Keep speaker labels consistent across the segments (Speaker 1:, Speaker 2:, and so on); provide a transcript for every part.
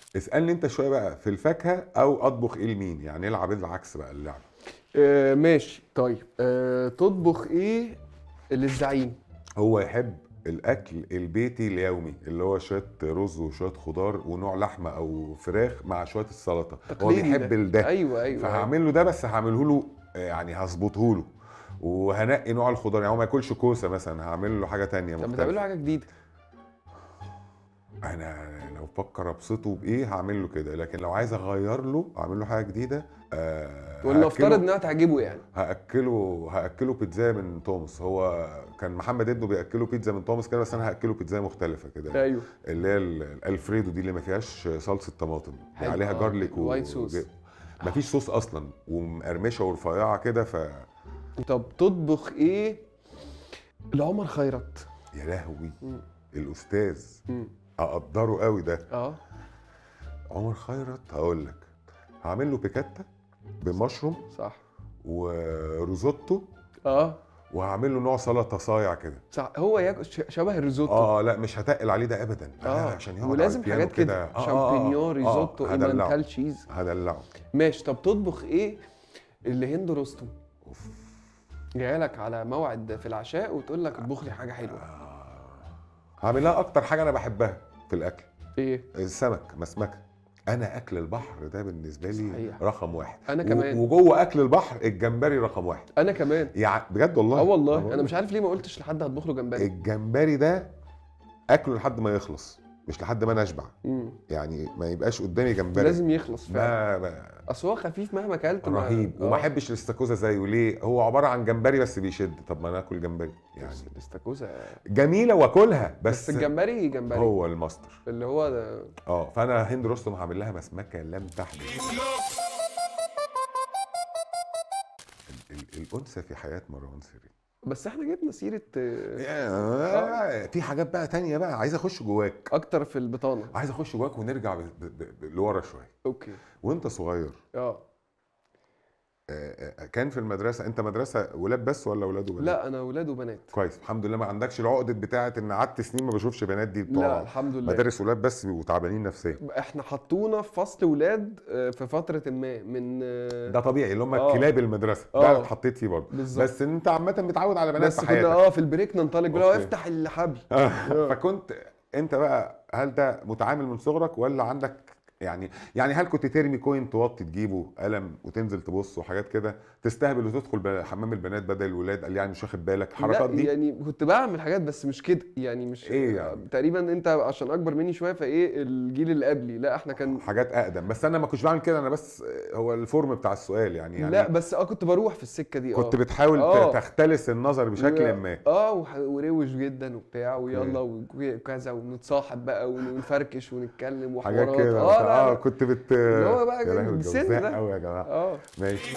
Speaker 1: اسالني انت شويه بقى في الفاكهه او اطبخ ايه لمين يعني العب العكس بقى اللعبه
Speaker 2: آه ماشي طيب آه تطبخ ايه للزعيم
Speaker 1: هو يحب الاكل البيتي اليومي اللي هو شويه رز وشويه خضار ونوع لحمه او فراخ مع شويه السلطه هو
Speaker 2: تقليدي
Speaker 1: بيحب
Speaker 2: ده.
Speaker 1: ده
Speaker 2: ايوه ايوه
Speaker 1: فهعمل له ده بس هعمله له يعني هظبطه له وهنقي نوع الخضار يعني هو ما ياكلش كوسه مثلا هعمل له حاجه تانية
Speaker 2: طب بتعمل له
Speaker 1: مختلفه
Speaker 2: حاجه جديده
Speaker 1: انا لو فكر ابسطه بايه هعمل له كده لكن لو عايز اغير له اعمل له حاجه جديده آه
Speaker 2: ولا
Speaker 1: هأكله-
Speaker 2: افترض انها تعجبه يعني
Speaker 1: هاكله هاكله بيتزا من توماس هو كان محمد ابنه بياكله بيتزا من توماس كده بس انا هاكله بيتزا مختلفه كده
Speaker 2: ايوه
Speaker 1: اللي هي ال- الالفريدو دي اللي ما فيهاش صلصه طماطم دي
Speaker 2: حلو،
Speaker 1: عليها
Speaker 2: آه،
Speaker 1: جارليك
Speaker 2: الوايت صوص.
Speaker 1: ما فيش صوص اصلا ومقرمشه ورفيعه كده ف
Speaker 2: طب تطبخ ايه لعمر خيرت
Speaker 1: يا لهوي
Speaker 2: مم.
Speaker 1: الاستاذ
Speaker 2: مم.
Speaker 1: اقدره قوي ده
Speaker 2: اه
Speaker 1: عمر خيرت هقول لك هعمل له بيكاتا بمشروم
Speaker 2: صح
Speaker 1: وروزوتو
Speaker 2: اه
Speaker 1: وهعمل له نوع سلطه صايع كده
Speaker 2: صح هو ياكل ش- شبه الريزوتو
Speaker 1: اه لا مش هتقل عليه ده ابدا لا،
Speaker 2: اه
Speaker 1: عشان يقعد على
Speaker 2: ولازم
Speaker 1: البيانو
Speaker 2: حاجات كده
Speaker 1: آه، آه،
Speaker 2: شامبينيون
Speaker 1: آه،
Speaker 2: ريزوتو
Speaker 1: آه، هدلعه
Speaker 2: ايمانتال تشيز
Speaker 1: هدلعه
Speaker 2: ماشي طب تطبخ ايه اللي هند رستم
Speaker 1: أوف.
Speaker 2: جايه لك على موعد في العشاء وتقول لك اطبخ لي حاجه حلوه
Speaker 1: هعمل لها اكتر حاجه انا بحبها في الاكل
Speaker 2: ايه
Speaker 1: السمك مسمكه انا اكل البحر ده بالنسبه لي
Speaker 2: صحيح.
Speaker 1: رقم واحد
Speaker 2: أنا
Speaker 1: و-
Speaker 2: كمان.
Speaker 1: وجوه اكل البحر الجمبري رقم واحد
Speaker 2: انا كمان
Speaker 1: يعني بجد والله
Speaker 2: اه والله
Speaker 1: بقول
Speaker 2: انا مش
Speaker 1: لك.
Speaker 2: عارف ليه ما قلتش لحد هطبخ له جمبري
Speaker 1: الجمبري ده اكله لحد ما يخلص مش لحد ما انا اشبع
Speaker 2: مم.
Speaker 1: يعني ما يبقاش قدامي جمبري
Speaker 2: لازم يخلص فعلا
Speaker 1: ما ما-
Speaker 2: اصل هو خفيف مهما اكلت ما-
Speaker 1: رهيب وما
Speaker 2: آه.
Speaker 1: احبش الاستاكوزا زيه ليه هو عباره عن جمبري بس بيشد طب ما انا اكل جمبري يعني
Speaker 2: بس الاستاكوزا
Speaker 1: جميله واكلها
Speaker 2: بس
Speaker 1: بس,
Speaker 2: الجمبري جمبري
Speaker 1: هو الماستر
Speaker 2: اللي هو ده
Speaker 1: اه فانا هند رستم هعمل لها مسمكه لم تحدث ال- ال- الانثى في حياه مروان سري
Speaker 2: بس احنا جبنا سيره آه،
Speaker 1: آه، في حاجات بقى تانية بقى عايز اخش جواك
Speaker 2: اكتر في البطانه
Speaker 1: عايز اخش جواك ونرجع ب- ب- ب- لورا شويه
Speaker 2: اوكي
Speaker 1: وانت صغير
Speaker 2: اه
Speaker 1: آه، آه، كان في المدرسه انت مدرسه ولاد بس ولا ولاد وبنات
Speaker 2: لا انا ولاد وبنات
Speaker 1: كويس الحمد لله ما عندكش العقده بتاعه ان قعدت سنين ما بشوفش بنات دي
Speaker 2: لا
Speaker 1: بتوع
Speaker 2: الحمد لله
Speaker 1: مدارس ولاد بس بيبقوا تعبانين نفسيا
Speaker 2: احنا حطونا في فصل ولاد آه، في فتره ما من آه،
Speaker 1: ده طبيعي اللي هم
Speaker 2: آه.
Speaker 1: كلاب المدرسه ده
Speaker 2: آه.
Speaker 1: اللي اتحطيت فيه برضه
Speaker 2: بالظبط.
Speaker 1: بس انت عامه متعود على بنات
Speaker 2: بس
Speaker 1: في
Speaker 2: كنا
Speaker 1: حياتك
Speaker 2: اه في البريك ننطلق بقى
Speaker 1: أوكي.
Speaker 2: افتح الحبل
Speaker 1: آه. فكنت انت بقى هل ده متعامل من صغرك ولا عندك يعني يعني هل كنت ترمي كوين توطي تجيبه قلم وتنزل تبص وحاجات كده تستهبل وتدخل ب- حمام البنات بدل الولاد قال يعني مش واخد بالك الحركات
Speaker 2: لا
Speaker 1: دي
Speaker 2: يعني كنت بعمل حاجات بس مش كده يعني مش
Speaker 1: إيه يعني؟
Speaker 2: تقريبا انت عشان اكبر مني شويه فايه الجيل اللي قبلي لا احنا كان
Speaker 1: حاجات اقدم بس انا ما كنتش بعمل كده انا بس هو الفورم بتاع السؤال يعني يعني
Speaker 2: لا بس اه كنت بروح في السكه دي
Speaker 1: كنت
Speaker 2: اه
Speaker 1: بتحاول
Speaker 2: آه.
Speaker 1: ت- تختلس النظر بشكل
Speaker 2: لا.
Speaker 1: ما
Speaker 2: اه وح- وروش جدا وبتاع ويلا وكذا ونتصاحب بقى ونفركش ونتكلم وحوارات
Speaker 1: حاجات كده
Speaker 2: اه لا
Speaker 1: اه
Speaker 2: لا.
Speaker 1: كنت بت
Speaker 2: اللي هو بقى
Speaker 1: يا لهوي
Speaker 2: السن
Speaker 1: الجوزاء
Speaker 2: ده.
Speaker 1: قوي يا جماعه
Speaker 2: اه
Speaker 1: ماشي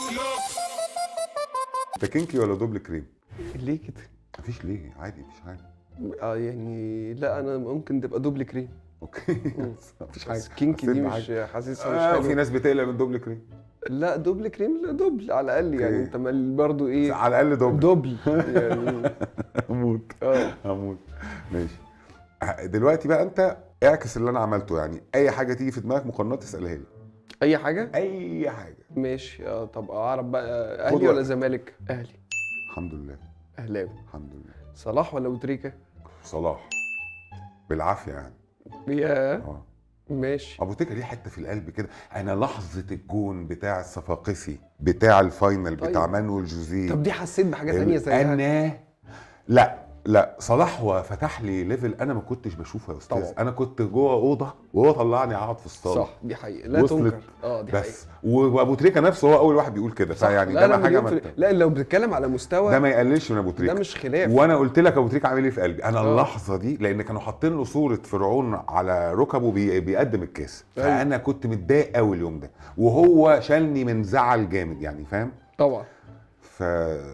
Speaker 1: انت كينكي ولا دوبل كريم؟
Speaker 2: ليه كده؟
Speaker 1: مفيش ليه عادي مفيش حاجه
Speaker 2: اه يعني لا انا ممكن تبقى دوبل كريم
Speaker 1: اوكي
Speaker 2: مم.
Speaker 1: مفيش حاجه
Speaker 2: بس كينكي
Speaker 1: حسيت
Speaker 2: دي
Speaker 1: بحاجة.
Speaker 2: مش حاسسها مش
Speaker 1: آه
Speaker 2: حلوه
Speaker 1: في ناس بتقلق من دوبل كريم
Speaker 2: لا دوبل كريم لا دوبل على الاقل يعني
Speaker 1: أوكي.
Speaker 2: انت ما برضه ايه
Speaker 1: على الاقل دوبل
Speaker 2: دوبل يعني
Speaker 1: هموت
Speaker 2: اه
Speaker 1: هموت ماشي دلوقتي بقى انت اعكس اللي انا عملته يعني اي حاجه تيجي في دماغك مقارنات اسالها لي
Speaker 2: اي حاجه
Speaker 1: اي حاجه
Speaker 2: ماشي اه طب اعرف بقى
Speaker 1: خد
Speaker 2: اهلي ولا
Speaker 1: وقت.
Speaker 2: زمالك اهلي
Speaker 1: الحمد لله
Speaker 2: اهلاوي
Speaker 1: الحمد لله
Speaker 2: صلاح ولا ابو تريكه
Speaker 1: صلاح بالعافيه يعني
Speaker 2: يا
Speaker 1: اه
Speaker 2: ماشي
Speaker 1: ابو تريكه ليه حته في القلب كده انا لحظه الجون بتاع الصفاقسي بتاع الفاينل
Speaker 2: طيب.
Speaker 1: بتاع مانويل جوزيه
Speaker 2: طب دي حسيت بحاجه تانية زيها
Speaker 1: انا لا لا صلاح هو فتح لي ليفل انا ما كنتش بشوفه يا استاذ
Speaker 2: طبعا.
Speaker 1: انا كنت جوه اوضه وهو طلعني اقعد في الصاله
Speaker 2: صح دي حقيقه لا
Speaker 1: وصلت.
Speaker 2: تنكر اه دي حقيقه
Speaker 1: بس وابو تريكه نفسه هو اول واحد بيقول كده
Speaker 2: صح.
Speaker 1: فيعني
Speaker 2: لا
Speaker 1: ده
Speaker 2: لا
Speaker 1: ما حاجه
Speaker 2: مليون
Speaker 1: ما
Speaker 2: في- لا لو بتتكلم على مستوى
Speaker 1: ده ما يقللش من ابو
Speaker 2: ده
Speaker 1: تريكه
Speaker 2: مش خلاف
Speaker 1: وانا قلت لك ابو تريكه عامل ايه في قلبي انا
Speaker 2: آه.
Speaker 1: اللحظه دي لان كانوا حاطين له صوره فرعون على ركبه بي بيقدم الكاس
Speaker 2: أيوة.
Speaker 1: فانا كنت متضايق قوي اليوم ده وهو شالني من زعل جامد يعني فاهم
Speaker 2: طبعا
Speaker 1: ف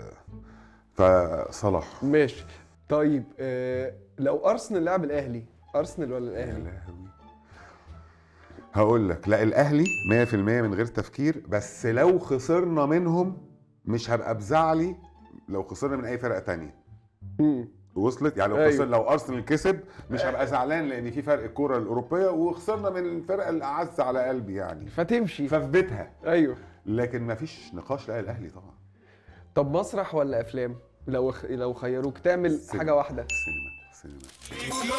Speaker 1: فصلاح
Speaker 2: ماشي طيب آه لو ارسنال لعب الاهلي ارسنال ولا
Speaker 1: يا
Speaker 2: الاهلي
Speaker 1: لهوي هقول لك لا الاهلي 100% من غير تفكير بس لو خسرنا منهم مش هبقى بزعلي لو خسرنا من اي فرقه تانية
Speaker 2: مم.
Speaker 1: وصلت يعني لو
Speaker 2: أيوة.
Speaker 1: خسر لو ارسنال كسب مش هبقى زعلان لان في فرق الكوره الاوروبيه وخسرنا من الفرقه الاعز على قلبي يعني
Speaker 2: فتمشي
Speaker 1: ففي بيتها
Speaker 2: ايوه
Speaker 1: لكن ما فيش نقاش لا الاهلي طبعا
Speaker 2: طب مسرح ولا افلام لو خ... لو خيروك تعمل
Speaker 1: سينما.
Speaker 2: حاجه واحده
Speaker 1: السينما السينما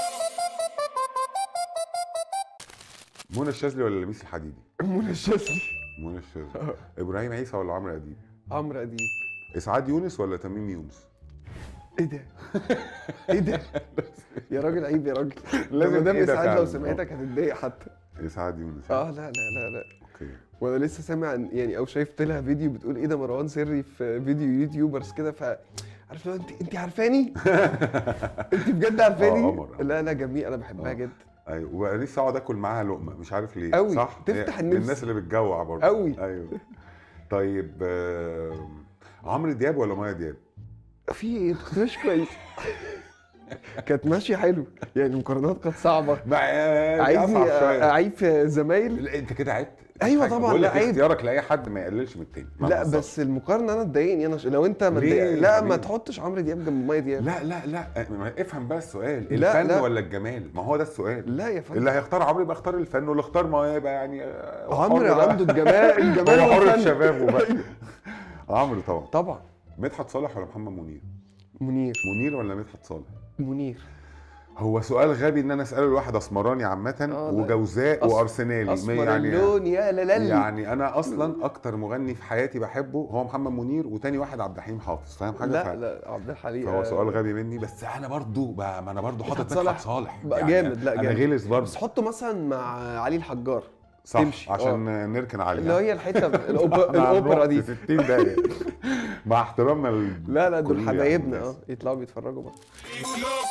Speaker 1: منى الشاذلي ولا لميس الحديدي؟
Speaker 2: منى الشاذلي
Speaker 1: منى الشاذلي ابراهيم عيسى ولا عمرو اديب؟
Speaker 2: عمرو اديب
Speaker 1: اسعاد يونس ولا تميم يونس؟
Speaker 2: ايه ده ايه ده يا راجل عيب يا راجل
Speaker 1: لازم
Speaker 2: لازم مدام
Speaker 1: كده
Speaker 2: اسعاد
Speaker 1: فعلا.
Speaker 2: لو سمعتك هتتضايق حتى
Speaker 1: اسعاد يونس
Speaker 2: اه لا لا لا لا
Speaker 1: اوكي
Speaker 2: وانا لسه سامع عن- يعني او شايفت لها فيديو بتقول ايه ده مروان سري في فيديو يوتيوبرز كده ف عارف لو انت انت عارفاني انت بجد عارفاني
Speaker 1: آه، قمر.
Speaker 2: لا لا جميل انا بحبها
Speaker 1: آه.
Speaker 2: جدا
Speaker 1: ايوه وبقى نفسي اقعد اكل معاها لقمه مش عارف ليه
Speaker 2: أوي.
Speaker 1: صح
Speaker 2: تفتح
Speaker 1: هي
Speaker 2: النفس.
Speaker 1: من الناس اللي بتجوع برضه
Speaker 2: أوي.
Speaker 1: ايوه طيب آه، عمرو دياب ولا مايا دياب؟
Speaker 2: في ايه أنت مش كويس كانت ماشيه حلو يعني المقارنات كانت صعبه
Speaker 1: مع
Speaker 2: عايزني
Speaker 1: اصعب شويه
Speaker 2: اعيب في زمايل
Speaker 1: لا، انت كده عبت
Speaker 2: أيوة
Speaker 1: حاجة.
Speaker 2: طبعاً،
Speaker 1: بقول
Speaker 2: لا
Speaker 1: لك
Speaker 2: عيب.
Speaker 1: اختيارك لاي حد ما يقللش من التاني ما
Speaker 2: لا
Speaker 1: تهزرش.
Speaker 2: بس المقارنه انا تضايقني انا ش... لو انت
Speaker 1: ليه
Speaker 2: متضايق
Speaker 1: يا
Speaker 2: لا ما
Speaker 1: حبيبي؟
Speaker 2: تحطش عمرو دياب جنب ماي دياب
Speaker 1: لا لا لا ما- افهم بقى السؤال
Speaker 2: لا،
Speaker 1: الفن
Speaker 2: لا.
Speaker 1: ولا الجمال ما هو ده السؤال
Speaker 2: لا يا فندم
Speaker 1: اللي هيختار عمرو يبقى اختار الفن واللي اختار مايا يبقى يعني آه،
Speaker 2: عمرو
Speaker 1: حر بقى.
Speaker 2: عنده الجمال الجمال
Speaker 1: هو حر في
Speaker 2: والفن
Speaker 1: شبابه بقى عمرو طبعا
Speaker 2: طبعا
Speaker 1: مدحت صالح ولا محمد منير
Speaker 2: منير
Speaker 1: منير ولا مدحت صالح
Speaker 2: منير
Speaker 1: هو سؤال غبي ان انا اساله لواحد اسمراني عامه
Speaker 2: آه، لا.
Speaker 1: وجوزاء
Speaker 2: أص-
Speaker 1: وارسنالي
Speaker 2: اصفر
Speaker 1: يعني
Speaker 2: اللون يا لالي
Speaker 1: يعني انا اصلا اكتر مغني في حياتي بحبه هو محمد منير وتاني واحد عبد الحليم حافظ فاهم حاجه
Speaker 2: لا
Speaker 1: ف-
Speaker 2: لا عبد الحليم
Speaker 1: فهو سؤال غبي مني بس انا برضو بقى ما انا برضو حاطط
Speaker 2: مدحت
Speaker 1: مدحت
Speaker 2: صالح
Speaker 1: صالح
Speaker 2: بقى جامد، لا،
Speaker 1: انا
Speaker 2: جامد.
Speaker 1: غلس برضو
Speaker 2: بس حطه مثلا مع علي الحجار
Speaker 1: صح
Speaker 2: تمشي،
Speaker 1: عشان نركن عليه
Speaker 2: اللي هي الحته الأوبرا, الاوبرا دي
Speaker 1: 60 دقيقه مع احترامنا لل-
Speaker 2: لا لا دول
Speaker 1: كل
Speaker 2: حبايبنا
Speaker 1: الناس.
Speaker 2: اه يطلعوا بيتفرجوا بقى